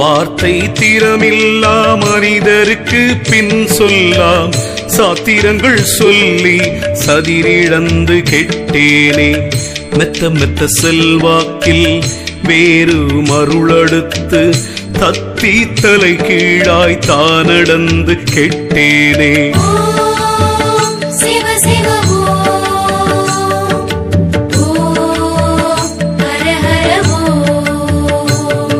வார்த்தை திறமில்லா மனிதருக்கு பின் சொல்லாம் சாத்திரங்கள் சொல்லி சதிரிழந்து கெட்டேனே மெத்த மெத்த செல்வாக்கில் வேறு மருளடுத்து தத்தி தலை கீழாய் தானடந்து கெட்டேனே ஓம் சிவ சிவ ஓம் ஓம் ஹர ஹர ஓம்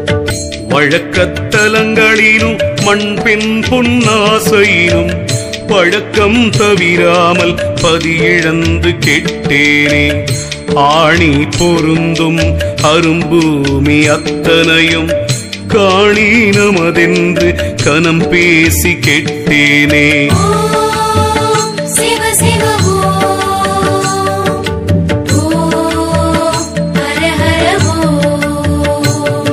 வழக்கத்தலங்களிலும் மண்பெண் பொன்னாசையிலும் பழக்கம் தவிராமல் பதியிழந்து கெட்டேனே ஆணி பொருந்தும் அரும்பூமி அத்தனையும் காணி நமதென்று கனம் பேசி கெட்டேனே ஓம் சிவ சிவ ஓம் ஓம் ஹர ஹர ஓம்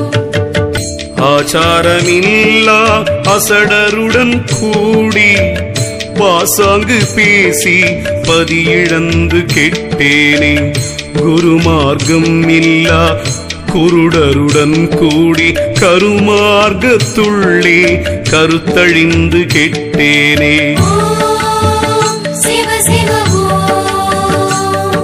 ஆச்சாரமில்லா அசடருடன் கூடி பாசாங்கு பேசி பதியிழந்து கெட்டேனே குருமார்க்கம் இல்லா குருடருடன் கூடி கருமார்க்கத்துள்ளே கருத்தழிந்து கெட்டேனே ஓம் சிவ சிவ ஓம்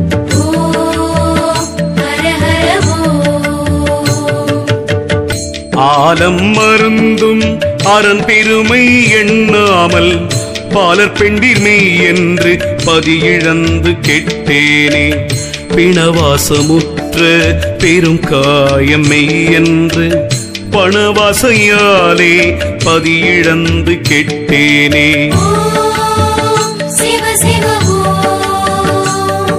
ஓம் ஹர ஹர ஓம் ஆலம் மருந்தும் அரண் பெருமை எண்ணாமல் பாலர் பெண்டிர் மெய் என்று பதியிழந்து கெட்டேனே பிணவாசமுற்ற பெரும் காயம் மெய் என்று பணவாசையாலே பதியிழந்து கெட்டேனே ஓம் சிவ சிவ ஓம்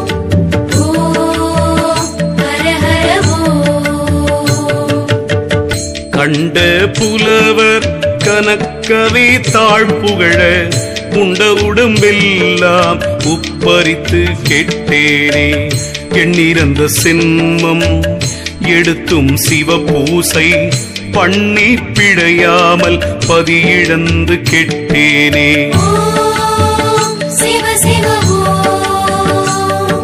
ஓம் ஹர ஹர ஓம் கண்ட புலவர் கனக்கவே தாழ்ப்புகழ உண்ட உடம்பெல்லாம் உப்பரித்து கெட்டேனே எண்ணிறந்த சின்மம் எடுத்தும் சிவ பூசை பண்ணி பிழையாமல் பதியிழந்து கெட்டேனே ஓம் சிவ சிவ ஓம்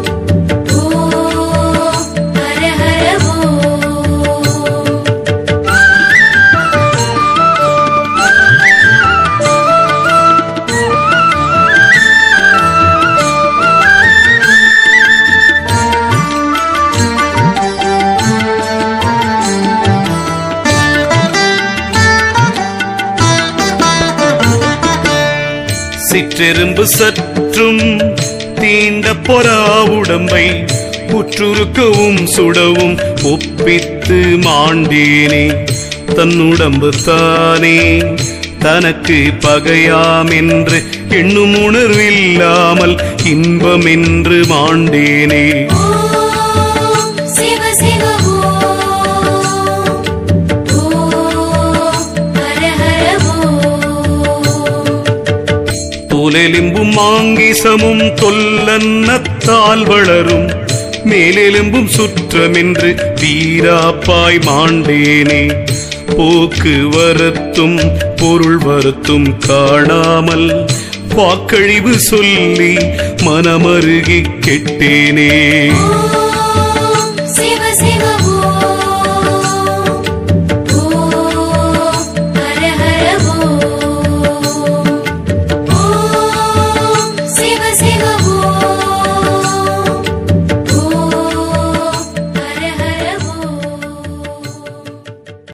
ஓம் ஹர ஹர ஓம் சிற்றெரும்பு சற்றும் தீண்ட பொறா உடம்பை புற்றுருக்கவும் சுடவும் ஒப்பித்து மாண்டேனே தன்னுடம்பு தானே தனக்கு பகையாம் என்று எண்ணும் உணர்வில்லாமல் இன்பம் என்று மாண்டேனே ஓம் சிவ சிவ ஓம் ஓம் ஹர ஹர ஓம் தோலெலும்பும் மாங்கிசமும் தொல்லன்னத்தால் வளரும் மேலெலும்பும் சுற்றமென்று வீராப்பாய் மாண்டேனே போக்குவரத்தும் பொருள் வருத்தும் காணாமல் வாக்கழிவு சொல்லி மனமருகி கெட்டேனே ஓம் சிவ சிவ ஓம்